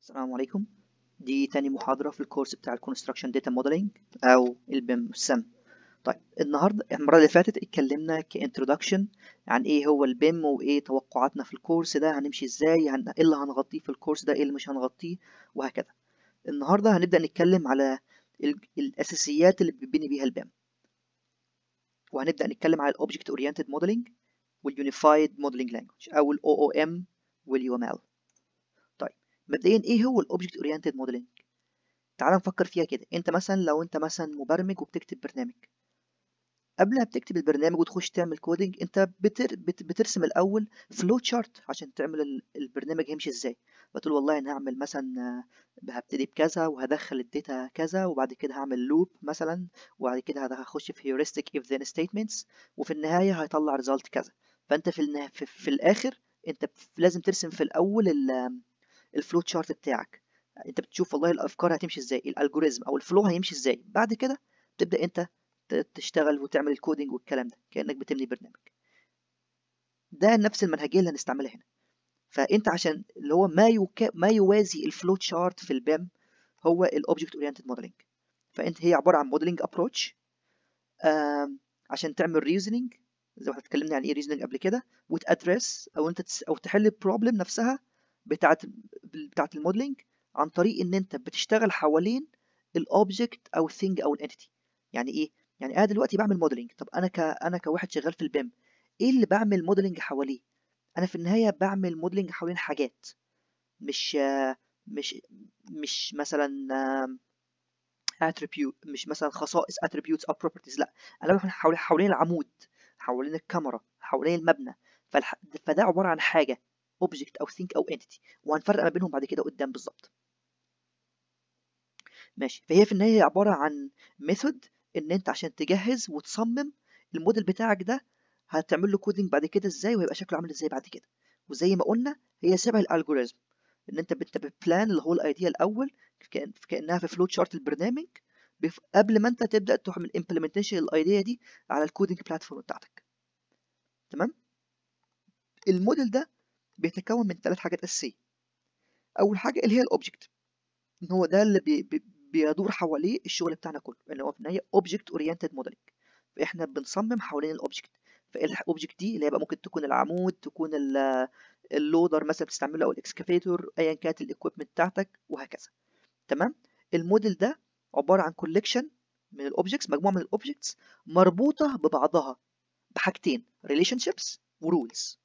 السلام عليكم دي تاني محاضرة في الكورس بتاع الكونستراكشن داتا موديلنج أو البيم السم طيب النهاردة المرة اللي فاتت اتكلمنا كانترودكشن عن ايه هو البيم وايه توقعاتنا في الكورس ده هنمشي ازاي هن... ايه اللي هنغطيه في الكورس ده ايه اللي مش هنغطيه وهكذا النهاردة هنبدأ نتكلم على ال... الأساسيات اللي بنبني بيها البيم وهنبدأ نتكلم على الأوبجكت أورينتد موديلنج واليونيفايد موديلنج لانجوج أو ال OOM واليومال مبدئيا ايه هو الاوبجكت اورينتد موديلنج تعال نفكر فيها كده انت مثلا لو انت مثلا مبرمج وبتكتب برنامج قبل ما بتكتب البرنامج وتخش تعمل كودنج انت بتر... بت... بترسم الاول فلو تشارت عشان تعمل البرنامج هيمشي ازاي بتقول والله انا هعمل مثلا هبتدي بكذا وهدخل الداتا كذا وبعد كده هعمل لوب مثلا وبعد كده هخش في هيورستيك اف ذن ستيتمنتس وفي النهايه هيطلع ريزلت كذا فانت في, النها... في... في الاخر انت لازم ترسم في الاول ال... الفلو تشارت بتاعك انت بتشوف والله الافكار هتمشي ازاي الالجوريزم او الفلو هيمشي ازاي بعد كده تبدا انت تشتغل وتعمل الكودينج والكلام ده كانك بتبني برنامج ده نفس المنهجيه اللي هنستعملها هنا فانت عشان اللي هو ما يوكا ما يوازي الفلو تشارت في البيم هو الاوبجكت اورينتد موديلنج فانت هي عباره عن موديلنج ابروتش عشان تعمل ريزنينج زي ما اتكلمنا عن ايه ريزنينج قبل كده وتادرس او انت تس او تحل البروبلم نفسها بتاعت بتاعت الموديلنج عن طريق ان انت بتشتغل حوالين الاوبجكت او الثينج او الانتيتي يعني ايه يعني انا دلوقتي بعمل موديلنج طب انا ك انا كواحد شغال في البيم ايه اللي بعمل موديلنج حواليه انا في النهايه بعمل موديلنج حوالين حاجات مش مش مش مثلا attribute مش مثلا خصائص attributes او properties لا انا بعمل حوالين حوالين العمود حوالين الكاميرا حوالين المبنى فالح... فده عباره عن حاجه اوبجكت او ثينك او انتيتي وهنفرق ما بينهم بعد كده قدام بالظبط ماشي فهي في النهايه عباره عن ميثود ان انت عشان تجهز وتصمم الموديل بتاعك ده هتعمل له كودنج بعد كده ازاي وهيبقى شكله عامل ازاي بعد كده وزي ما قلنا هي شبه الالجوريزم ان انت انت بتبلان اللي هو الايديا الاول كأن كانها في فلو تشارت البرنامج قبل ما انت تبدا تعمل امبلمنتيشن الايديا دي على الكودنج بلاتفورم بتاعتك تمام الموديل ده بيتكون من ثلاث حاجات أساسية أول حاجة اللي هي الأوبجكت إن هو ده اللي بي بي بيدور حواليه الشغل بتاعنا كله إن هو في النهاية أوبجكت أورينتد موديلنج فإحنا بنصمم حوالين الأوبجكت فالأوبجكت دي اللي هي بقى ممكن تكون العمود تكون اللودر مثلا بتستعمله أو الإكسكافيتور أيا كانت الإكويبمنت بتاعتك وهكذا تمام الموديل ده عبارة عن كوليكشن من الأوبجكتس مجموعة من الأوبجكتس مربوطة ببعضها بحاجتين relationships ورولز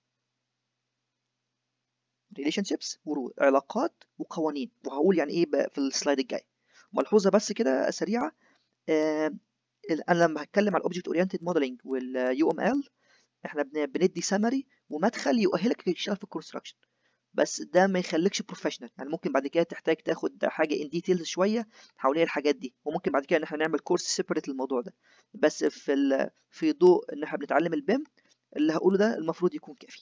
relationships علاقات وقوانين وهقول يعني ايه في السلايد الجاي ملحوظه بس كده سريعه آه انا لما هتكلم على الاوبجكت اورينتد موديلنج واليو ام ال احنا بندي سمري ومدخل يؤهلك تشتغل في الكونستراكشن بس ده ما يخليكش بروفيشنال يعني ممكن بعد كده تحتاج تاخد حاجه ان ديتيلز شويه حوالين الحاجات دي وممكن بعد كده ان احنا نعمل كورس سيبريت للموضوع ده بس في ال... في ضوء ان احنا بنتعلم البيم اللي هقوله ده المفروض يكون كافي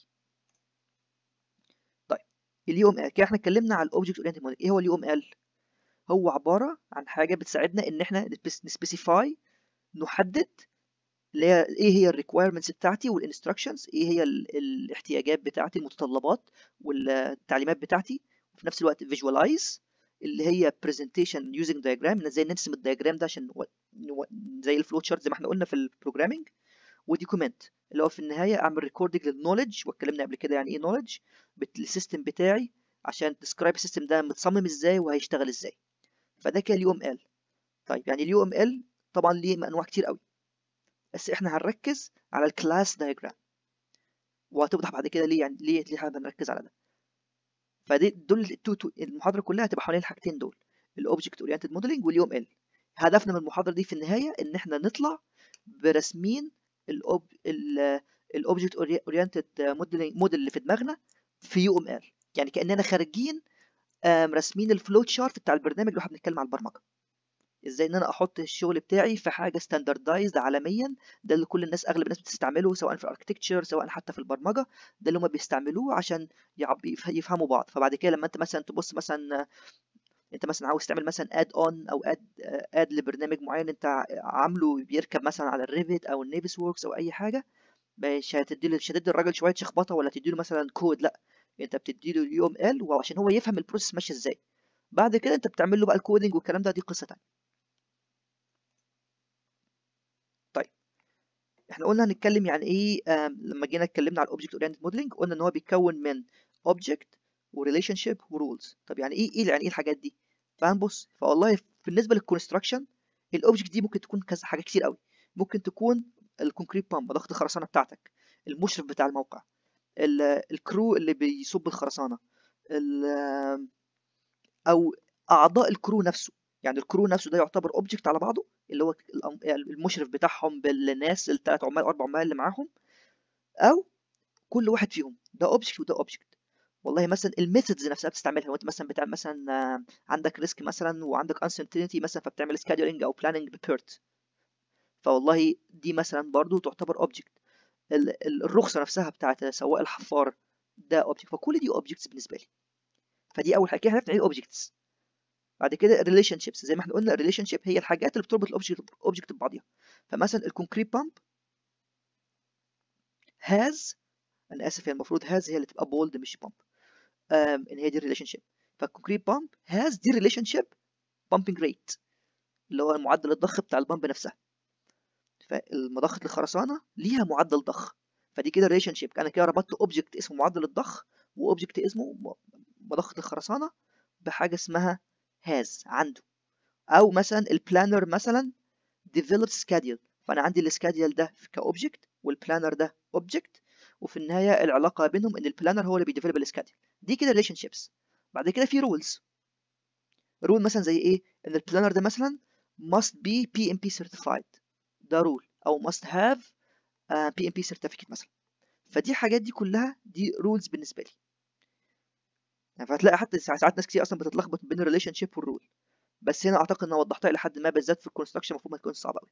اليو ام ال كده احنا اتكلمنا على الاوبجكت اورينتد موديل ايه هو اليو ام ال هو عباره عن حاجه بتساعدنا ان احنا نسبيسيفاي نحدد اللي هي ايه هي الريكويرمنتس بتاعتي والانستراكشنز ايه هي ال الاحتياجات بتاعتي المتطلبات والتعليمات بتاعتي وفي نفس الوقت فيجوالايز اللي هي برزنتيشن يوزنج دايجرام ازاي نرسم الدايجرام ده عشان زي الفلو تشارت زي ما احنا قلنا في البروجرامينج وديكومنت اللي هو في النهايه اعمل ريكوردنج للنولج واتكلمنا قبل كده يعني ايه نولج السيستم بتاعي عشان تسكرايب السيستم ده متصمم ازاي وهيشتغل ازاي فده كده اليو ام ال طيب يعني اليو ام ال طبعا ليه انواع كتير قوي بس احنا هنركز على الكلاس دايجرام وهتوضح بعد كده ليه يعني ليه ليه حابب نركز على ده فدي دول التو تو المحاضره كلها هتبقى حوالين الحاجتين دول الاوبجكت اورينتد موديلنج واليو ام ال هدفنا من المحاضره دي في النهايه ان احنا نطلع برسمين الاوبجكت اورينتد موديل موديل اللي في دماغنا في يو ام ال يعني كاننا خارجين راسمين الفلو تشارت بتاع البرنامج اللي احنا بنتكلم على البرمجه ازاي ان انا احط الشغل بتاعي في حاجه ستاندردايزد عالميا ده اللي كل الناس اغلب الناس بتستعمله سواء في الاركتكتشر سواء حتى في البرمجه ده اللي هم بيستعملوه عشان يفهموا بعض فبعد كده لما انت مثلا تبص مثلا انت مثلا عاوز تعمل مثلا اد اون او اد اد لبرنامج معين انت عامله بيركب مثلا على الريفت او النيفس ووركس او اي حاجه مش هتدي مش هتدي الراجل شويه شخبطه ولا تدي له مثلا كود لا انت بتدي له اليو ام ال وعشان هو يفهم البروسيس ماشيه ازاي بعد كده انت بتعمل له بقى الكودينج والكلام ده دي قصه تانية طيب احنا قلنا هنتكلم يعني ايه لما جينا اتكلمنا على الاوبجكت اورينتد موديلنج قلنا ان هو بيتكون من اوبجكت وريليشن شيب ورولز طب يعني ايه ايه يعني ايه الحاجات دي فهنبص فوالله بالنسبه للكونستراكشن الاوبجكت دي ممكن تكون كذا حاجه كتير قوي ممكن تكون الكونكريت بامب ضغط الخرسانه بتاعتك المشرف بتاع الموقع الكرو اللي بيصب الخرسانه او اعضاء الكرو نفسه يعني الكرو نفسه ده يعتبر اوبجكت على بعضه اللي هو المشرف بتاعهم بالناس الثلاث عمال اربع عمال اللي معاهم او كل واحد فيهم ده اوبجكت وده اوبجكت والله مثلا الميثودز نفسها بتستعملها وانت مثلا بتعمل مثلا عندك ريسك مثلا وعندك انسرتينتي مثلا فبتعمل سكادولينج او بلاننج ببيرت فوالله دي مثلا برضو تعتبر اوبجكت الرخصه نفسها بتاعت سواق الحفار ده اوبجكت فكل دي اوبجكتس بالنسبه لي فدي اول حاجه كده عرفنا ايه اوبجكتس بعد كده الريليشن شيبس زي ما احنا قلنا الريليشن شيب هي الحاجات اللي بتربط الاوبجكت اوبجكت ببعضيها فمثلا الكونكريت بامب هاز انا اسف هي المفروض هاز هي اللي تبقى بولد مش بامب ان هي دي الريليشن شيب فالكونكريت بامب هاز دي ريليشن شيب بامبنج ريت اللي هو معدل الضخ بتاع البامب نفسها فالمضخه الخرسانه ليها معدل ضخ فدي كده ريليشن شيب انا كده ربطت اوبجكت اسمه معدل الضخ واوبجكت اسمه مضخه الخرسانه بحاجه اسمها هاز عنده او مثلا البلانر مثلا develop schedule فانا عندي السكاديول ده كاوبجكت والبلانر ده اوبجكت وفي النهايه العلاقه بينهم ان البلانر هو اللي بيديفلوب السكاديول دي كده ريليشن شيبس بعد كده في رولز رول مثلا زي ايه ان البلانر ده مثلا must be PMP certified ده رول او must have uh, PMP certificate مثلا فدي حاجات دي كلها دي رولز بالنسبه لي يعني فهتلاقي حتى ساعات ناس كتير اصلا بتتلخبط بين الريليشن شيب والرول بس هنا اعتقد ان انا وضحتها الى حد ما بالذات في الكونستراكشن المفروض ما تكونش صعبه قوي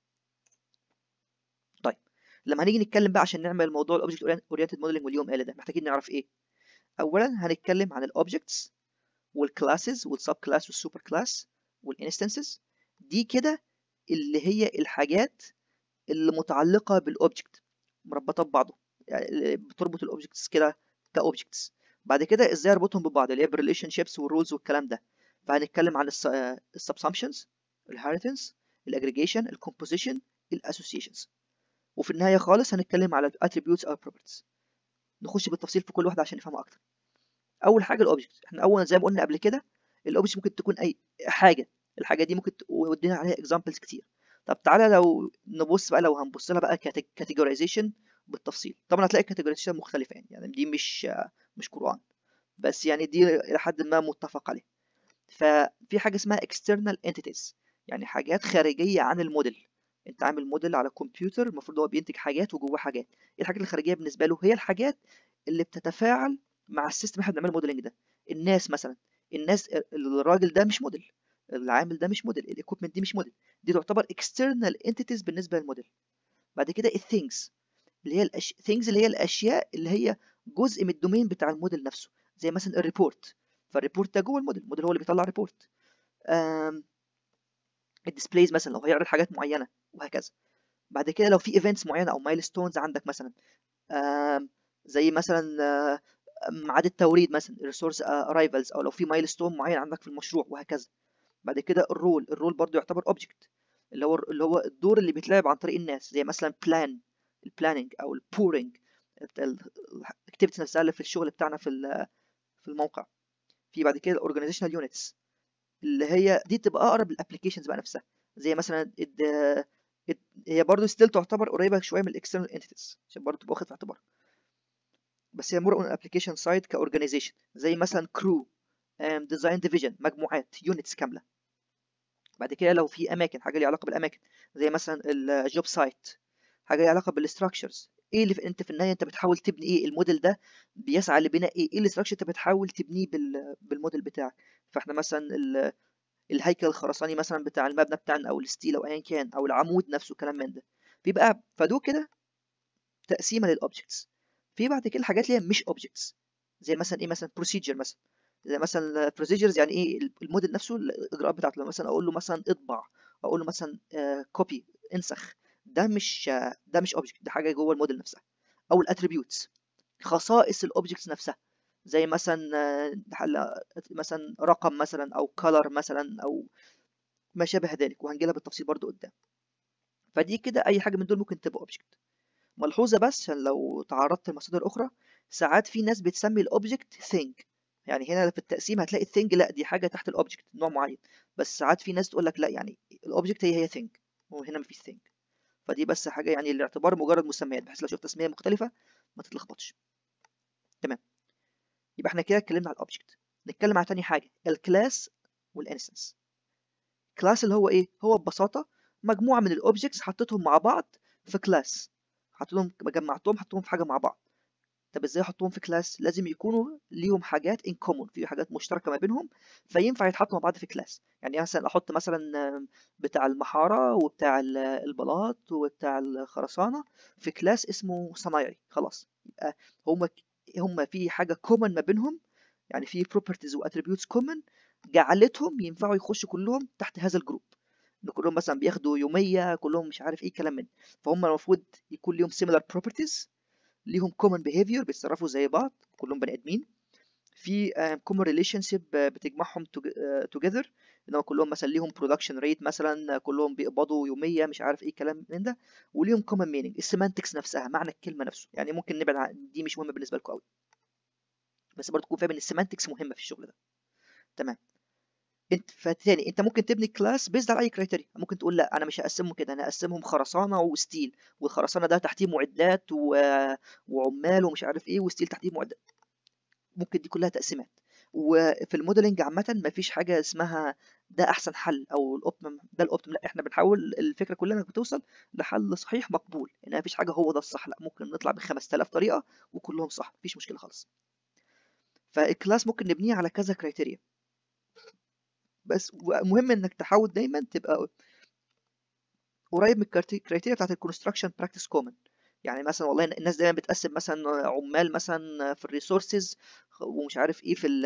طيب لما هنيجي نتكلم بقى عشان نعمل موضوع الاوبجكت اورينتد موديلنج واليوم قال ده محتاجين نعرف ايه اولا هنتكلم عن الاوبجكتس والكلاسز والسب كلاس والسوبر كلاس والانستنسز دي كده اللي هي الحاجات اللي متعلقه بالاوبجكت مربطه ببعضه يعني بتربط الاوبجكتس كده كاوبجكتس بعد كده ازاي اربطهم ببعض اللي هي بالريليشن شيبس والرولز والكلام ده فهنتكلم عن السبسامشنز الهيريتنس الاجريجيشن الكومبوزيشن الاسوسيشنز وفي النهايه خالص هنتكلم على الاتريبيوتس او properties نخش بالتفصيل في كل واحده عشان نفهمها اكتر اول حاجه الاوبجكت احنا اول زي ما قلنا قبل كده الاوبجكت ممكن تكون اي حاجه الحاجه دي ممكن ودينا عليها اكزامبلز كتير طب تعالى لو نبص بقى لو هنبص لها بقى كاتيجورايزيشن بالتفصيل طبعا هتلاقي كاتيجورايزيشن مختلفه يعني يعني دي مش مش قران بس يعني دي الى حد ما متفق عليه ففي حاجه اسمها external entities يعني حاجات خارجيه عن الموديل انت عامل موديل على الكمبيوتر المفروض هو بينتج حاجات وجواه حاجات ايه الحاجات الخارجيه بالنسبه له هي الحاجات اللي بتتفاعل مع السيستم اللي احنا بنعمل موديلنج ده الناس مثلا الناس الراجل ده مش موديل العامل ده مش موديل الايكويبمنت دي مش موديل دي تعتبر external entities بالنسبه للموديل بعد كده الثينجز اللي هي الأش... things اللي هي الاشياء اللي هي جزء من الدومين بتاع الموديل نفسه زي مثلا الريبورت فالريبورت ده جوه الموديل الموديل هو اللي بيطلع ريبورت الديسبلايز مثلا لو هيعرض حاجات معينه وهكذا بعد كده لو في ايفنتس معينه او مايلستونز عندك مثلا زي مثلا ميعاد التوريد مثلا الريسورس ارايفلز او لو في مايلستون معين عندك في المشروع وهكذا بعد كده الرول الرول برضو يعتبر اوبجكت اللي هو اللي هو الدور اللي بيتلعب عن طريق الناس زي مثلا بلان البلاننج او البورنج الاكتيفيتي نفسها اللي في الشغل بتاعنا في في الموقع في بعد كده الاورجانيزيشنال يونتس اللي هي دي تبقى اقرب للابلكيشنز بقى نفسها زي مثلا هي برضه ستيل تعتبر قريبه شويه من الاكسترنال انتيتيز عشان برضه تبقى واخد في اعتبار بس هي مور اون ابلكيشن سايد كاورجانيزيشن زي مثلا كرو ديزاين ديفيجن مجموعات يونتس كامله بعد كده لو في اماكن حاجه ليها علاقه بالاماكن زي مثلا الجوب سايت حاجه ليها علاقه بالاستراكشرز ايه اللي في انت في النهايه انت بتحاول تبني ايه الموديل ده بيسعى لبناء ايه ايه الاستراكشر انت بتحاول تبنيه بال... بالموديل بتاعك فاحنا مثلا ال... الهيكل الخرساني مثلا بتاع المبنى بتاعنا او الستيل او ايا كان او العمود نفسه كلام من ده بيبقى فدول كده تقسيمه للاوبجكتس في بعد كده الحاجات اللي هي مش اوبجكتس زي مثلا ايه مثلا بروسيجر مثلا زي مثلا بروسيجرز يعني ايه الموديل نفسه الاجراءات بتاعته لما مثلا اقول له مثلا اطبع اقول له مثلا كوبي انسخ ده مش ده مش اوبجكت ده حاجه جوه الموديل نفسها او الاتريبيوتس خصائص الاوبجكتس نفسها زي مثلا آه، مثلا رقم مثلا او كلر مثلا او ما شابه ذلك وهنجيلها بالتفصيل برضو قدام فدي كده اي حاجه من دول ممكن تبقى اوبجكت ملحوظه بس عشان لو تعرضت لمصادر اخرى ساعات في ناس بتسمي الاوبجكت ثينج يعني هنا في التقسيم هتلاقي الثينج لا دي حاجه تحت الاوبجكت نوع معين بس ساعات في ناس تقول لك لا يعني الاوبجكت هي هي ثينج وهنا مفيش ثينج فدي بس حاجه يعني الاعتبار مجرد مسميات بحيث لو شفت تسميه مختلفه ما تتلخبطش تمام يبقى احنا كده اتكلمنا على الاوبجكت نتكلم على تاني حاجه الكلاس والانستنس كلاس اللي هو ايه هو ببساطه مجموعه من الاوبجكتس حطيتهم مع بعض في كلاس حطيتهم جمعتهم حطيتهم في حاجه مع بعض طب ازاي احطهم في كلاس لازم يكونوا ليهم حاجات ان كومون في حاجات مشتركه ما بينهم فينفع يتحطوا مع بعض في كلاس يعني مثلا احط مثلا بتاع المحاره وبتاع البلاط وبتاع الخرسانه في كلاس اسمه صنايعي خلاص يبقى هم هم في حاجه كومن ما بينهم يعني في بروبرتيز واتريبيوتس كومن جعلتهم ينفعوا يخشوا كلهم تحت هذا الجروب ان كلهم مثلا بياخدوا يوميه كلهم مش عارف ايه كلام من فهم المفروض يكون ليهم similar properties ليهم common behavior بيتصرفوا زي بعض كلهم بني ادمين في common relationship بتجمعهم together ان هو كلهم مثلا ليهم production rate مثلا كلهم بيقبضوا يوميه مش عارف ايه كلام من ده وليهم common meaning السيمانتكس نفسها معنى الكلمه نفسه يعني ممكن نبعد عن دي مش مهمه بالنسبه لكم قوي بس برضه تكون فاهم ان السيمانتكس مهمه في الشغل ده تمام انت فتاني انت ممكن تبني كلاس بيزد على اي كرايتيريا ممكن تقول لا انا مش هقسمهم كده انا هقسمهم خرسانه وستيل والخرسانه ده تحتيه معدات و... وعمال ومش عارف ايه وستيل تحتيه معدات ممكن دي كلها تقسيمات وفي الموديلنج عامه مفيش حاجه اسمها ده احسن حل او الاوبتيمم ده الاوبتيمم لا احنا بنحاول الفكره كلها انك بتوصل لحل صحيح مقبول ان مفيش حاجه هو ده الصح لا ممكن نطلع ب 5000 طريقه وكلهم صح مفيش مشكله خالص فالكلاس ممكن نبنيه على كذا كرايتيريا بس مهم انك تحاول دايما تبقى قريب من الكرايتيريا بتاعت الكونستراكشن براكتس كومن يعني مثلا والله الناس دايما بتقسم مثلا عمال مثلا في الريسورسز ومش عارف ايه في ال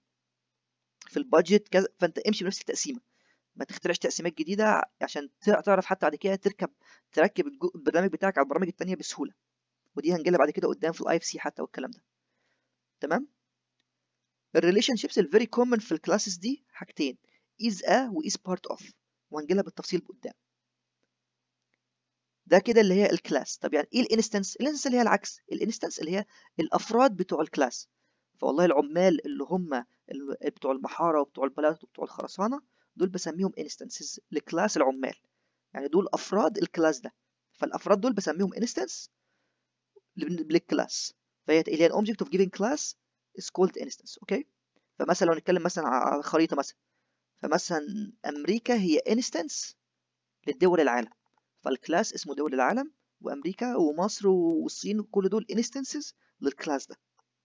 في البادجت كذا فانت امشي بنفس التقسيمه ما تخترعش تقسيمات جديده عشان تعرف حتى بعد كده تركب تركب البرنامج بتاعك على البرامج التانية بسهوله ودي هنجيلها بعد كده قدام في الاي اف سي حتى والكلام ده تمام الريليشن شيبس الفيري كومن في الكلاسز دي حاجتين is a و is part of وهنجيلها بالتفصيل قدام ده كده اللي هي الكلاس طب يعني ايه الانستنس الانستنس اللي هي العكس الانستنس اللي هي الافراد بتوع الكلاس فوالله العمال اللي هم بتوع المحاره وبتوع البلاط وبتوع الخرسانه دول بسميهم انستنسز لكلاس العمال يعني دول افراد الكلاس ده فالافراد دول بسميهم انستنس للكلاس فهي اللي هي an object of given class is called instance اوكي فمثلا لو نتكلم مثلا على خريطه مثلا فمثلا امريكا هي انستنس للدول العالم فالكلاس اسمه دول العالم وامريكا ومصر والصين كل دول انستنسز للكلاس ده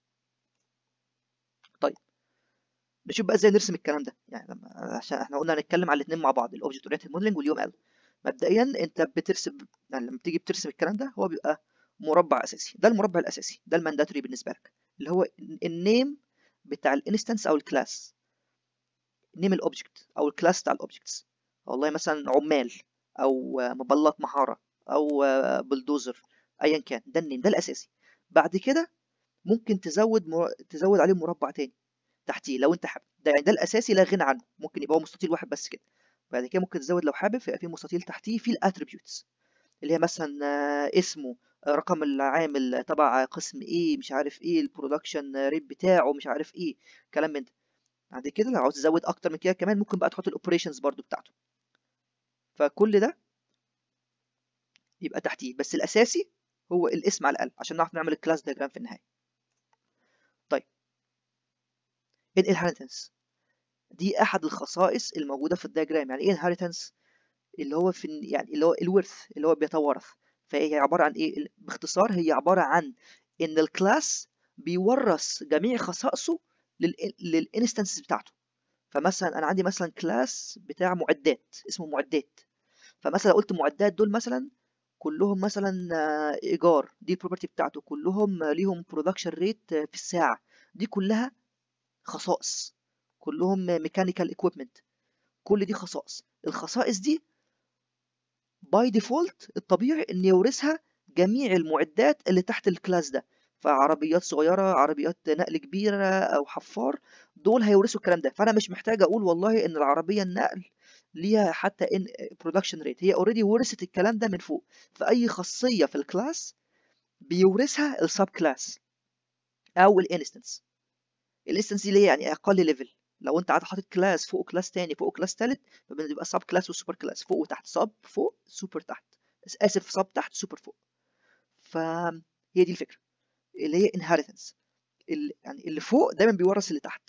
طيب نشوف بقى ازاي نرسم الكلام ده يعني لما عشان احنا قلنا هنتكلم على الاثنين مع بعض الاوبجكت اورينتد موديلنج واليوم ال مبدئيا انت بترسم يعني لما تيجي بترسم الكلام ده هو بيبقى مربع اساسي ده المربع الاساسي ده المانداتوري بالنسبه لك اللي هو النيم بتاع الانستنس او الكلاس نيم الاوبجكت او الكلاس بتاع الاوبجكتس والله مثلا عمال او مبلط محاره او بلدوزر ايا كان ده النيم ده الاساسي بعد كده ممكن تزود مر... تزود عليه مربع تاني تحتيه لو انت حابب ده يعني ده الاساسي لا غنى عنه ممكن يبقى هو مستطيل واحد بس كده بعد كده ممكن تزود لو حابب يبقى في مستطيل تحتيه في الاتريبيوتس اللي هي مثلا اسمه رقم العامل تبع قسم ايه مش عارف ايه البرودكشن ريت بتاعه مش عارف ايه كلام من ده بعد كده لو عاوز تزود اكتر من كده كمان ممكن بقى تحط الاوبريشنز برضو بتاعته فكل ده يبقى تحتيه بس الاساسي هو الاسم على الاقل عشان نعرف نعمل الكلاس دياجرام في النهايه طيب الانهيرتنس دي احد الخصائص الموجوده في الدياجرام يعني ايه انهيرتنس اللي هو في يعني اللي هو الورث اللي هو بيتوارث فهي عباره عن ايه باختصار هي عباره عن ان الكلاس بيورث جميع خصائصه للانستنس بتاعته فمثلا انا عندي مثلا كلاس بتاع معدات اسمه معدات فمثلا قلت معدات دول مثلا كلهم مثلا ايجار دي البروبرتي بتاعته كلهم ليهم برودكشن ريت في الساعه دي كلها خصائص كلهم ميكانيكال ايكويبمنت كل دي خصائص الخصائص دي باي ديفولت الطبيعي ان يورثها جميع المعدات اللي تحت الكلاس ده فعربيات صغيره عربيات نقل كبيره او حفار دول هيورثوا الكلام ده فانا مش محتاج اقول والله ان العربيه النقل ليها حتى ان برودكشن ريت هي اوريدي ورثت الكلام ده من فوق فاي خاصيه في الكلاس بيورثها السب كلاس او الانستنس الانستنس دي اللي هي يعني اقل ليفل لو انت قاعد حاطط كلاس فوق كلاس تاني فوق كلاس تالت فبيبقى سب كلاس وسوبر كلاس فوق وتحت سب فوق سوبر تحت اسف سب تحت سوبر فوق فهي دي الفكره اللي هي inheritance اللي يعني اللي فوق دايما بيورث اللي تحت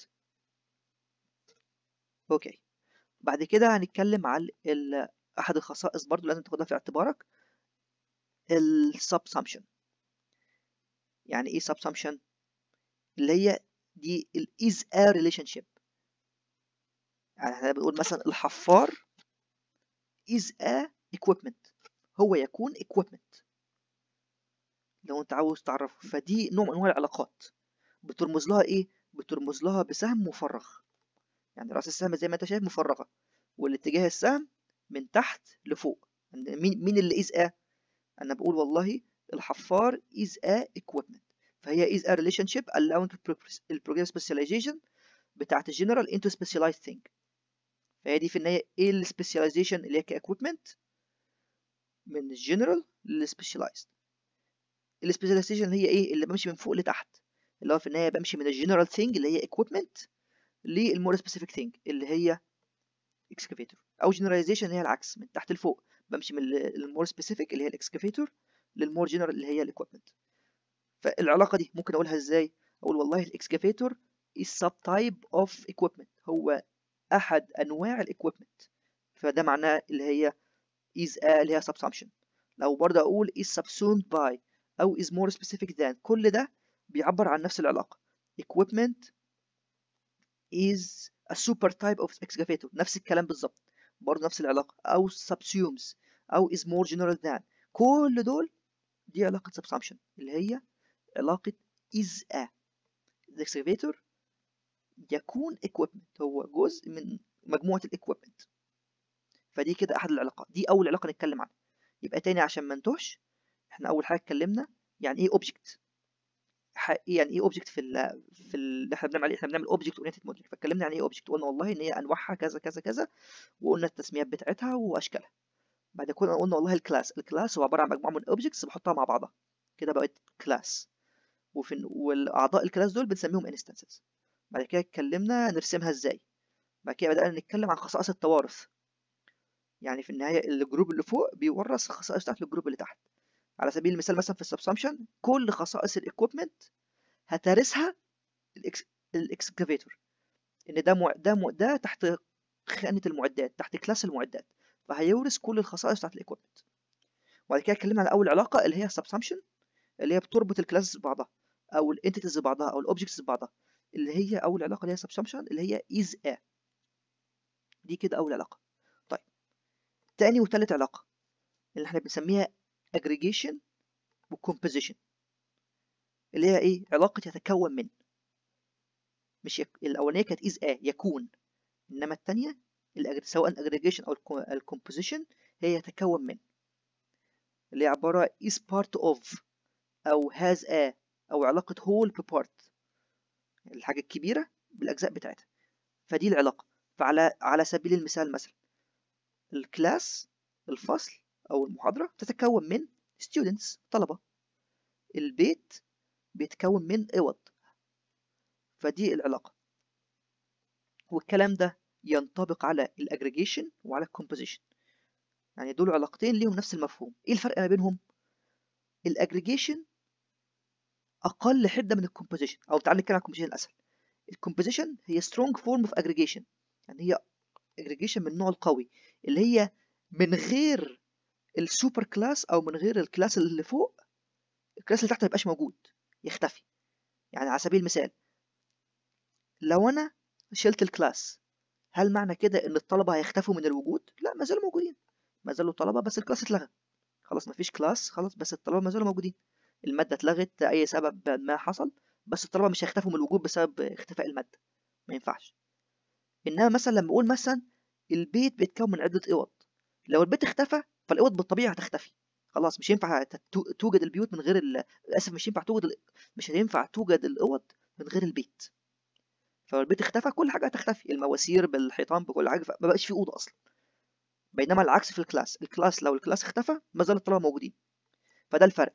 اوكي بعد كده هنتكلم على احد الخصائص برضو لازم تاخدها في اعتبارك السبسامشن يعني ايه subsumption اللي هي دي ال is a relationship يعني احنا بنقول مثلا الحفار is a equipment هو يكون equipment لو انت عاوز تعرفه فدي نوع من انواع العلاقات بترمز لها ايه بترمز لها بسهم مفرغ يعني راس السهم زي ما انت شايف مفرغه والاتجاه السهم من تحت لفوق مين مين اللي is a انا بقول والله الحفار is a equipment فهي is a relationship allowing progressive specialization بتاعت الجنرال into specialized thing فهي دي في النهاية ايه السبيشاليزيشن اللي هي كاكويبمنت من الجنرال للسبيشاليزد السبيشاليزيشن هي ايه اللي بمشي من فوق لتحت اللي هو في النهاية بمشي من الجنرال ثينج اللي هي equipment للمور سبيسيفيك ثينج اللي هي excavator او generalization هي العكس من تحت لفوق بمشي من المور سبيسيفيك اللي هي الاكسكافيتور للمور جنرال اللي هي الاكويبمنت فالعلاقة دي ممكن اقولها ازاي اقول والله الاكسكافيتور is subtype of equipment هو احد انواع الاكويبمنت فده معناه اللي هي is a اللي هي subsumption لو برضه اقول is subsumed by او is more specific than كل ده بيعبر عن نفس العلاقة equipment is a super type of excavator نفس الكلام بالظبط برضه نفس العلاقة أو subsumes أو is more general than كل دول دي علاقة subsumption اللي هي علاقة is a the excavator يكون equipment هو جزء من مجموعة الاكويبمنت فدي كده أحد العلاقات دي أول علاقة نتكلم عنها يبقى تاني عشان ما نتوهش احنا أول حاجة اتكلمنا يعني إيه object يعني ايه اوبجكت في ال في اللي احنا بنعمل عليه احنا بنعمل اوبجكت اورينتد موديل فاتكلمنا عن ايه اوبجكت قلنا والله ان هي انواعها كذا كذا كذا وقلنا التسميات بتاعتها واشكالها بعد كده قلنا والله الكلاس الكلاس هو عباره عن مجموعه من الاوبجكتس بحطها مع بعضها كده بقت كلاس وفي والاعضاء الكلاس دول بنسميهم انستنسز بعد كده اتكلمنا نرسمها ازاي بعد كده بدانا نتكلم عن خصائص التوارث يعني في النهايه الجروب اللي فوق بيورث الخصائص بتاعت الجروب اللي تحت على سبيل المثال مثلا في السبسامشن كل خصائص الايكويبمنت هترثها الاكسكافيتور ان ده مع... ده م... ده تحت خانه المعدات تحت كلاس المعدات فهيورث كل الخصائص بتاعت الايكويبمنت وبعد كده اتكلمنا على اول علاقه اللي هي السبسامشن اللي هي بتربط الكلاس ببعضها او الانتيتيز ببعضها او الاوبجكتس ببعضها اللي هي اول علاقه اللي هي سبسامشن اللي هي از ا دي كده اول علاقه طيب تاني وتالت علاقه اللي احنا بنسميها aggregation وcomposition اللي هي ايه علاقة يتكون من مش يك... الأولانية كانت is a يكون إنما التانية سواء aggregation أو الcomposition هي يتكون من اللي هي عبارة is part of أو has a أو علاقة whole بpart الحاجة الكبيرة بالأجزاء بتاعتها فدي العلاقة فعلى على سبيل المثال مثلا الكلاس الفصل أو المحاضرة تتكون من students طلبة البيت بيتكون من اوض فدي العلاقة والكلام ده ينطبق على الاجريجيشن وعلى الكومبوزيشن يعني دول علاقتين ليهم نفس المفهوم ايه الفرق ما بينهم الاجريجيشن اقل حده من الكومبوزيشن او تعال نتكلم عن الكومبوزيشن الاسهل الكومبوزيشن هي سترونج فورم اوف اجريجيشن يعني هي اجريجيشن من النوع القوي اللي هي من غير السوبر كلاس او من غير الكلاس اللي فوق الكلاس اللي تحت ما يبقاش موجود يختفي يعني على سبيل المثال لو انا شلت الكلاس هل معنى كده ان الطلبه هيختفوا من الوجود لا ما زالوا موجودين ما زالوا طلبه بس الكلاس اتلغى خلاص ما فيش كلاس خلاص بس الطلبه ما زالوا موجودين الماده اتلغت اي سبب ما حصل بس الطلبه مش هيختفوا من الوجود بسبب اختفاء الماده ما ينفعش انما مثلا لما اقول مثلا البيت بيتكون من عده اوض لو البيت اختفى فالاوض بالطبيعه هتختفي خلاص مش ينفع تت- توجد البيوت من غير ال- للاسف مش ينفع توجد ال- مش هينفع توجد الاوض من غير البيت فلو البيت اختفى كل حاجه هتختفي المواسير بالحيطان بكل حاجه ما بقاش في اوضه اصلا بينما العكس في الكلاس الكلاس لو الكلاس اختفى ما زال الطلبه موجودين فده الفرق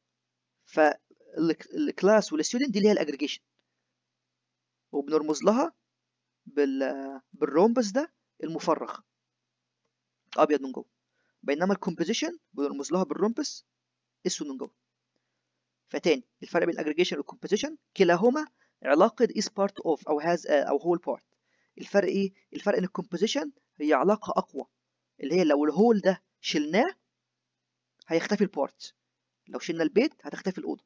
فالكلاس والستودنت دي اللي هي الاجريجيشن وبنرمز لها بال بالرومبس ده المفرغ ابيض من جوه بينما الكومبوزيشن بنرمز لها بالرومبس اسود من جوه فتاني الفرق بين الاجريجيشن والكومبوزيشن كلاهما علاقه is part of او has a او whole part الفرق ايه الفرق ان الكومبوزيشن هي علاقه اقوى اللي هي لو الهول ده شلناه هيختفي البارت لو شلنا البيت هتختفي الاوضه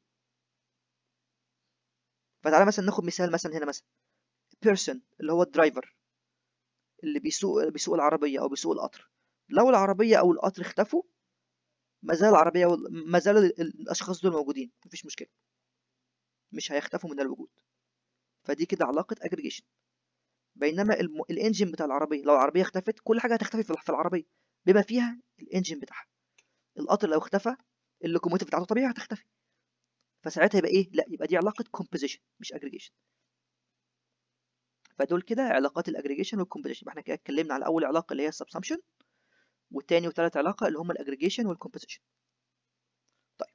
فتعالى مثلا ناخد مثال مثلا هنا مثلا person اللي هو الدرايفر اللي بيسوق بيسوق العربيه او بيسوق القطر لو العربيه او القطر اختفوا ما زال العربيه وال... ما زال ال- الاشخاص دول موجودين مفيش مشكله مش هيختفوا من الوجود فدي كده علاقه اجريجيشن بينما الم... الانجن بتاع العربيه لو العربيه اختفت كل حاجه هتختفي في في العربيه بما فيها الانجن بتاعها القطر لو اختفى اللوكوموتيف بتاعته طبيعي هتختفي فساعتها يبقى ايه لا يبقى دي علاقه كومبوزيشن مش اجريجيشن فدول كده علاقات الاجريجيشن والكومبوزيشن يبقى احنا كده اتكلمنا على اول علاقه اللي هي السبسامشن والتاني وتالت علاقه اللي هم الاجريجيشن والكومبوزيشن طيب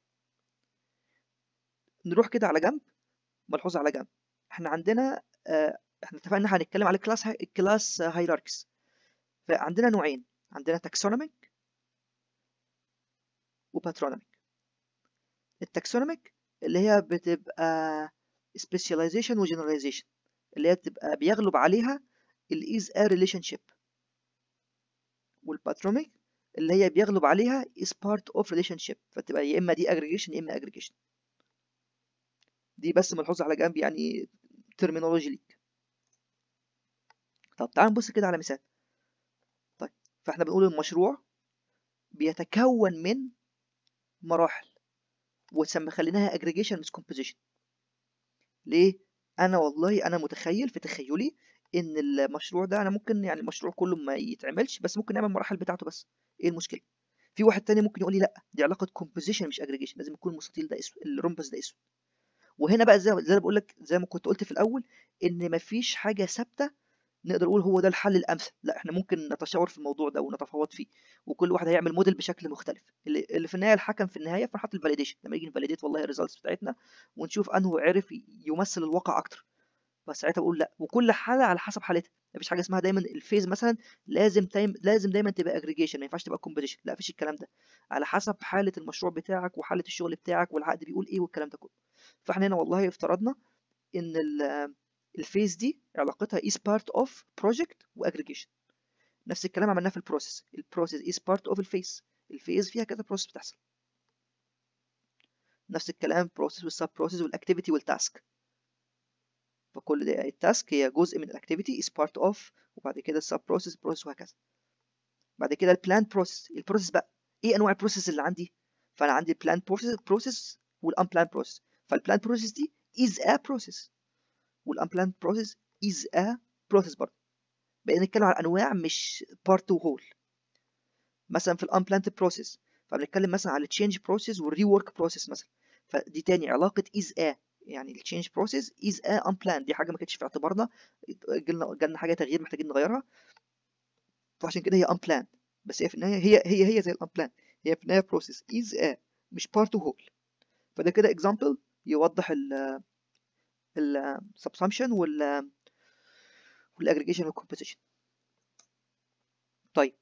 نروح كده على جنب ملحوظه على جنب احنا عندنا آه، احنا اتفقنا هنتكلم على كلاس كلاس هيراركس فعندنا نوعين عندنا تاكسونوميك وباترونوميك التاكسونوميك اللي هي بتبقى specialization وجنراليزيشن اللي هي بتبقى بيغلب عليها الايز ا ريليشن شيب والباترونيك اللي هي بيغلب عليها is part of relationship فتبقى يا اما دي aggregation يا اما aggregation دي بس ملحوظة على جنب يعني terminology ليك طب تعال نبص كده على مثال طيب فاحنا بنقول المشروع بيتكون من مراحل وتسمى خليناها aggregation مش composition ليه انا والله انا متخيل في تخيلي ان المشروع ده انا ممكن يعني المشروع كله ما يتعملش بس ممكن نعمل المراحل بتاعته بس ايه المشكله في واحد تاني ممكن يقول لي لا دي علاقه كومبوزيشن مش اجريجيشن لازم يكون المستطيل ده اسود الرومبس ده اسود وهنا بقى زي زي ما بقول لك زي ما كنت قلت في الاول ان مفيش حاجه ثابته نقدر نقول هو ده الحل الامثل لا احنا ممكن نتشاور في الموضوع ده ونتفاوض فيه وكل واحد هيعمل موديل بشكل مختلف اللي, اللي في النهايه الحكم في النهايه في مرحله الفاليديشن لما نيجي نفاليديت والله الريزلتس بتاعتنا ونشوف انه عرف يمثل الواقع اكتر بس ساعتها بقول لا وكل حاله على حسب حالتها مفيش حاجه اسمها دايما الفيز مثلا لازم دايما لازم دايما تبقى اجريجيشن ما ينفعش تبقى كومبوزيشن لا مفيش الكلام ده على حسب حاله المشروع بتاعك وحاله الشغل بتاعك والعقد بيقول ايه والكلام ده كله فاحنا هنا والله افترضنا ان ال- الفيز دي علاقتها is part of project واجريجيشن نفس الكلام عملناه في البروسيس البروسيس is part of الفيز الفيز فيها كذا بروسيس بتحصل نفس الكلام بروسيس والسب بروسيس والاكتيفيتي والتاسك فكل ده التاسك هي جزء من الاكتيفيتي is part of وبعد كده السب بروسيس بروسيس وهكذا بعد كده البلان بروسيس البروسيس بقى ايه انواع البروسيس اللي عندي فانا عندي البلان بروسيس بروسيس والانبلان بروسيس فالبلان بروسيس دي is a process والانبلان بروسيس is a process برضه بقينا نتكلم على انواع مش بارت وهول مثلا في الانبلانت بروسيس فبنتكلم مثلا على التشينج بروسيس والري ورك بروسيس مثلا فدي تاني علاقه is a يعني التشينج بروسيس is a unplanned دي حاجه ما كانتش في اعتبارنا جالنا جالنا حاجه تغيير محتاجين نغيرها فعشان كده هي unplanned بس هي في النهايه هي هي هي زي الانبلان هي في النهايه بروسيس is a مش بارت وهول فده كده example يوضح ال ال subsumption وال والاجريجيشن والكومبوزيشن طيب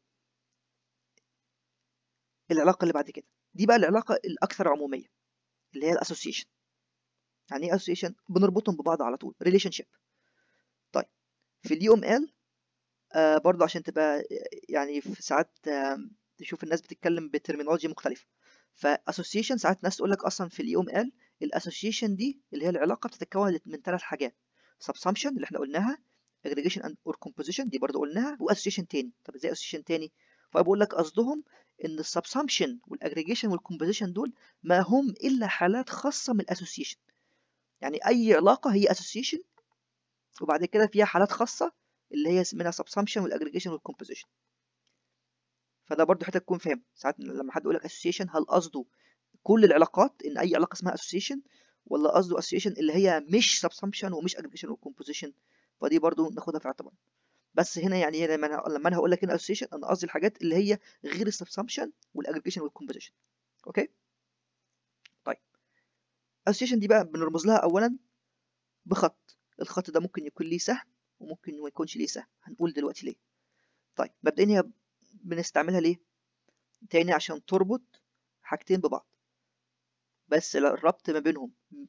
العلاقه اللي بعد كده دي بقى العلاقه الاكثر عموميه اللي هي الاسوسيشن يعني ايه اسوسيشن بنربطهم ببعض على طول ريليشن شيب طيب في اليو ام ال آه برضه عشان تبقى يعني في ساعات آه تشوف الناس بتتكلم بترمينولوجي مختلفه فاسوسيشن ساعات ناس تقول لك اصلا في اليو ام ال الاسوسيشن دي اللي هي العلاقه بتتكون من ثلاث حاجات subsumption اللي احنا قلناها aggregation and or composition دي برضه قلناها واسوسيشن تاني طب ازاي اسوسيشن تاني فبقول لك قصدهم ان السبسامشن والاجريجيشن والكومبوزيشن دول ما هم الا حالات خاصه من الاسوسيشن يعني اي علاقه هي اسوسيشن وبعد كده فيها حالات خاصه اللي هي منها سبسامشن والاجريجيشن والكومبوزيشن فده برضو حته تكون فاهم ساعات لما حد يقول لك اسوسيشن هل قصده كل العلاقات ان اي علاقه اسمها اسوسيشن ولا قصده اسوسيشن اللي هي مش سبسامشن ومش اجريجيشن وكومبوزيشن فدي برضو ناخدها في اعتبار بس هنا يعني لما انا لما انا هقول لك هنا اسوسيشن انا قصدي الحاجات اللي هي غير السبسامشن والاجريجيشن والكومبوزيشن اوكي طيب اسوسيشن دي بقى بنرمز لها اولا بخط الخط ده ممكن يكون ليه سهم وممكن ما يكونش ليه سهم هنقول دلوقتي ليه طيب مبدئيا هي بنستعملها ليه تاني عشان تربط حاجتين ببعض بس الربط ما بينهم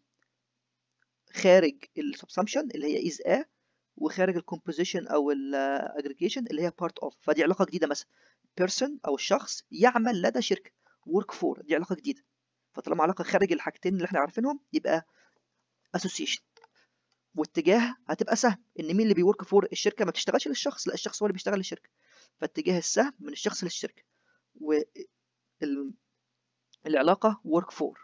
خارج السبسامشن اللي هي is a وخارج الكومبوزيشن او الاجريجيشن اللي هي part of فدي علاقه جديده مثلا person او الشخص يعمل لدى شركه work for دي علاقه جديده فطالما علاقه خارج الحاجتين اللي احنا عارفينهم يبقى association واتجاه هتبقى سهم ان مين اللي بيورك فور الشركه ما بتشتغلش للشخص لا الشخص هو اللي بيشتغل للشركه فاتجاه السهم من الشخص للشركه والعلاقه work for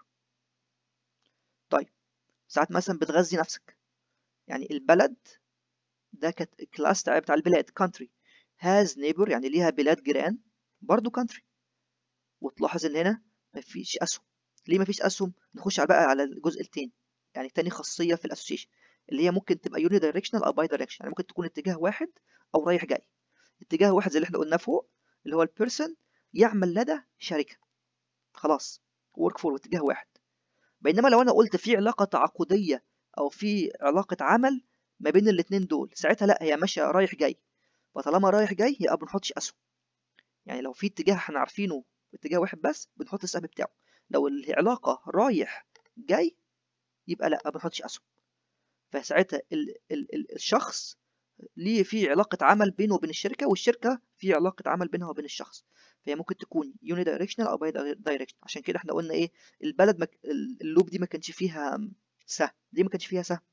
طيب ساعات مثلا بتغذي نفسك يعني البلد ده كانت كلاس بتاع البلاد country has neighbor يعني ليها بلاد جيران برضو country وتلاحظ ان هنا مفيش اسهم ليه مفيش اسهم نخش على بقى على الجزء التاني يعني تاني خاصيه في الاسوسيشن اللي هي ممكن تبقى يوني دايركشنال او باي دايركشن يعني ممكن تكون اتجاه واحد او رايح جاي اتجاه واحد زي اللي احنا قلناه فوق اللي هو البيرسون يعمل لدى شركه خلاص ورك فور اتجاه واحد بينما لو انا قلت في علاقه تعاقديه او في علاقه عمل ما بين الاثنين دول ساعتها لا هي ماشيه رايح جاي فطالما رايح جاي يبقى بنحطش اسهم يعني لو في اتجاه احنا عارفينه اتجاه واحد بس بنحط السهم بتاعه لو العلاقه رايح جاي يبقى لا ما بنحطش اسهم فساعتها ال ال ال الشخص ليه في علاقة عمل بينه وبين الشركة والشركة في علاقة عمل بينها وبين الشخص فهي ممكن تكون يوني دايركشنال او باي دايركشنال عشان كده احنا قلنا ايه البلد مك... اللوب دي ما كانش فيها سهم دي ما كانش فيها سهم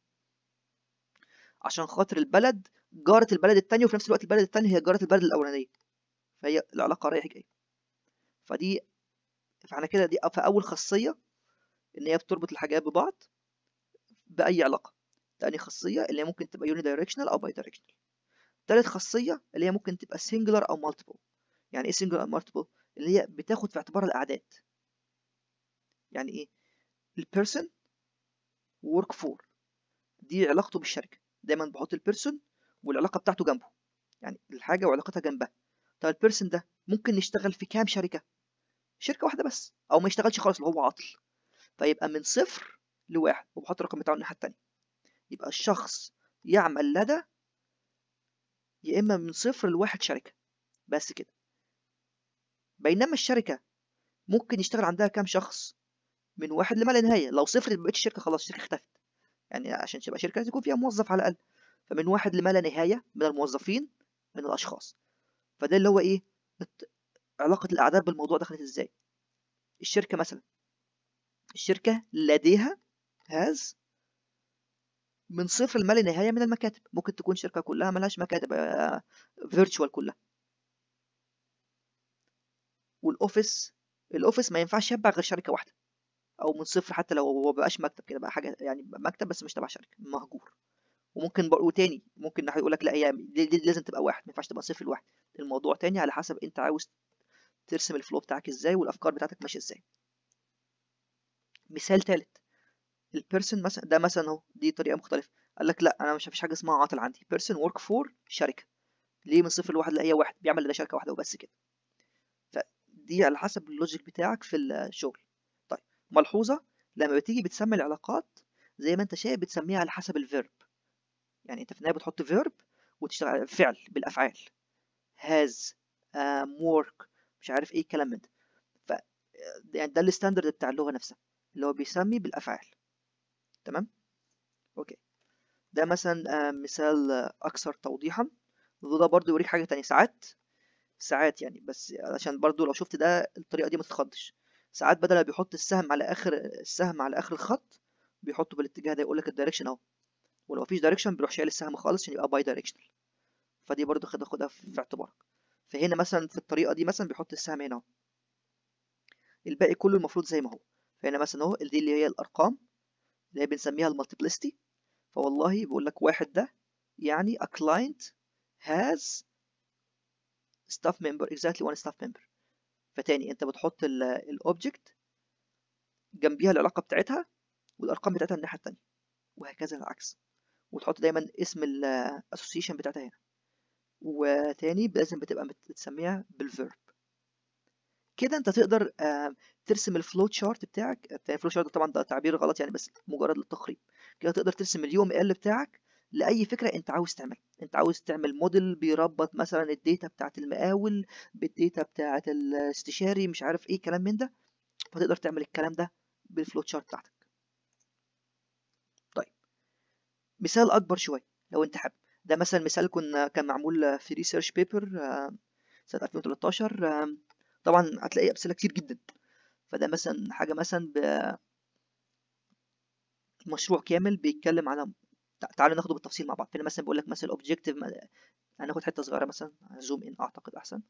عشان خاطر البلد جارة البلد التانية وفي نفس الوقت البلد التانية هي جارة البلد الأولانية فهي العلاقة رايح جاي فدي فاحنا كده دي في أول خاصية إن هي بتربط الحاجات ببعض بأي علاقة تاني خاصية اللي هي ممكن تبقى يوني دايركشنال أو باي دايركشنال تالت خاصية اللي هي ممكن تبقى singular أو multiple يعني إيه singular أو multiple اللي هي بتاخد في اعتبار الأعداد يعني إيه البيرسون work for دي علاقته بالشركة دايما بحط البيرسون والعلاقة بتاعته جنبه يعني الحاجة وعلاقتها جنبها طب البيرسون ده ممكن نشتغل في كام شركة شركة واحدة بس أو ما يشتغلش خالص اللي هو عاطل فيبقى من صفر لواحد وبحط الرقم بتاعه الناحية التانية يبقى الشخص يعمل لدى يا إما من صفر لواحد شركة بس كده بينما الشركة ممكن يشتغل عندها كام شخص من واحد لما لا نهاية لو صفر مبقتش شركة خلاص الشركة اختفت يعني عشان تبقى شركة لازم يكون فيها موظف على الأقل فمن واحد لما لا نهاية من الموظفين من الأشخاص فده اللي هو إيه علاقة الأعداد بالموضوع دخلت إزاي الشركة مثلا الشركة لديها has من صفر لما لا نهاية من المكاتب ممكن تكون شركة كلها ملهاش مكاتب فيرتشوال كلها والأوفيس الأوفيس ما ينفعش يتبع غير شركة واحدة أو من صفر حتى لو هو مبقاش مكتب كده بقى حاجة يعني مكتب بس مش تبع شركة مهجور وممكن بقى وتاني ممكن يقول لك لا هي دي, دي لازم تبقى واحد ما ينفعش تبقى صفر لواحد الموضوع تاني على حسب انت عاوز ترسم الفلو بتاعك ازاي والافكار بتاعتك ماشيه ازاي مثال تالت البيرسون مثلا ده مثلا اهو دي طريقه مختلفه قال لك لا انا مش مفيش حاجه اسمها عاطل عندي بيرسون ورك فور شركه ليه من صفر لواحد لا هي واحد بيعمل لده شركه واحده وبس كده فدي على حسب اللوجيك بتاعك في الشغل طيب ملحوظه لما بتيجي بتسمي العلاقات زي ما انت شايف بتسميها على حسب الفيرب يعني انت في النهايه بتحط فيرب وتشتغل فعل بالافعال has um, work مش عارف ايه الكلام من ده ف يعني ده الستاندرد بتاع اللغه نفسها اللي هو بيسمي بالافعال تمام اوكي ده مثلا مثال اكثر توضيحا وده برضو يوريك حاجه تانية ساعات ساعات يعني بس عشان برضو لو شفت ده الطريقه دي ما تتخضش ساعات بدل ما بيحط السهم على اخر السهم على اخر الخط بيحطه بالاتجاه ده يقول لك الدايركشن اهو ولو مفيش دايركشن بيروح شايل السهم خالص عشان يبقى باي دايركشنال فدي برضو خد خدها في اعتبارك فهنا مثلا في الطريقه دي مثلا بيحط السهم هنا اهو الباقي كله المفروض زي ما هو فهنا مثلا اهو دي اللي هي الارقام اللي هي بنسميها المالتيبلستي فوالله بيقول لك واحد ده يعني a client has staff member exactly one staff member فتاني انت بتحط الاوبجكت جنبيها العلاقه بتاعتها والارقام بتاعتها الناحيه التانيه وهكذا العكس وتحط دايما اسم الاسوسيشن بتاعتها هنا وتاني لازم بتبقى بتسميها بالفيرب كده انت تقدر ترسم الفلو تشارت بتاعك الفلو تشارت طبعا ده تعبير غلط يعني بس مجرد للتقريب كده تقدر ترسم اليو ام ال بتاعك لاي فكره انت عاوز تعملها انت عاوز تعمل موديل بيربط مثلا الداتا بتاعت المقاول بالداتا بتاعت الاستشاري مش عارف ايه كلام من ده فتقدر تعمل الكلام ده بالفلو تشارت بتاعتك طيب مثال اكبر شويه لو انت حابب ده مثلا مثال كنا كان معمول في ريسيرش بيبر سنه 2013 طبعا هتلاقي امثله كتير جدا فده مثلا حاجه مثلا مشروع كامل بيتكلم على تعالوا ناخده بالتفصيل مع بعض هنا مثلا بيقول لك مثلا الاوبجيكتيف هناخد حته صغيره مثلا زوم ان اعتقد احسن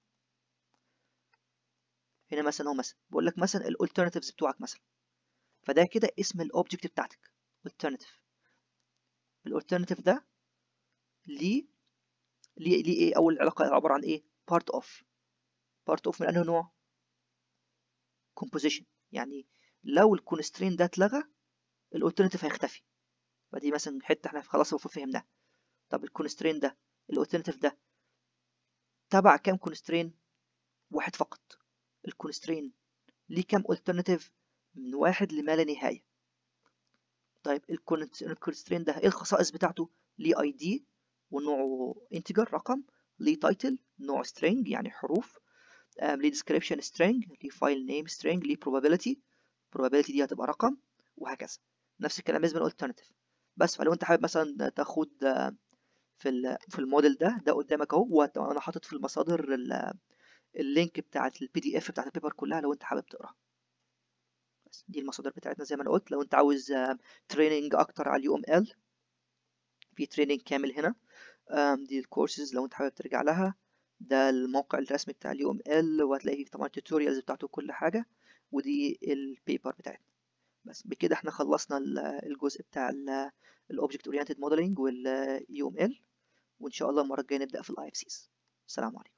هنا مثلا هو مثلا بيقول لك مثلا الالترناتيفز بتوعك مثلا فده كده اسم الاوبجكت بتاعتك alternative الالترناتيف ده ليه ليه ليه ايه اول علاقه عباره عن ايه part of part of من انهي نوع composition يعني لو الكونسترين ده اتلغى الالترناتيف هيختفي فدي مثلا حته احنا خلاص المفروض فهمناها طب الكونسترين ده الالترناتيف ده تبع كام كونسترين واحد فقط الكونسترين ليه كام الترناتيف من واحد لما لا نهايه طيب الكونسترين ده ايه الخصائص بتاعته ليه اي دي ونوعه انتجر رقم ليه تايتل نوع string يعني حروف ليه description string ليه file name string ليه probability probability دي هتبقى رقم وهكذا نفس الكلام بالنسبه للالترناتيف بس فلو انت حابب مثلا تاخد في في الموديل ده ده قدامك اهو وانا حاطط في المصادر اللينك بتاعت البي دي اف بتاعت البيبر كلها لو انت حابب تقراها بس دي المصادر بتاعتنا زي ما انا قلت لو انت عاوز تريننج اكتر على اليو ام ال في تريننج كامل هنا دي الكورسز لو انت حابب ترجع لها ده الموقع الرسمي بتاع اليو ام ال وهتلاقي طبعا التوتوريالز بتاعته كل حاجه ودي البيبر بتاعتنا بس بكده احنا خلصنا الجزء بتاع الاوبجكت اورينتد موديلنج واليو ام ال وان شاء الله المره الجايه نبدا في الاي اف سيز السلام عليكم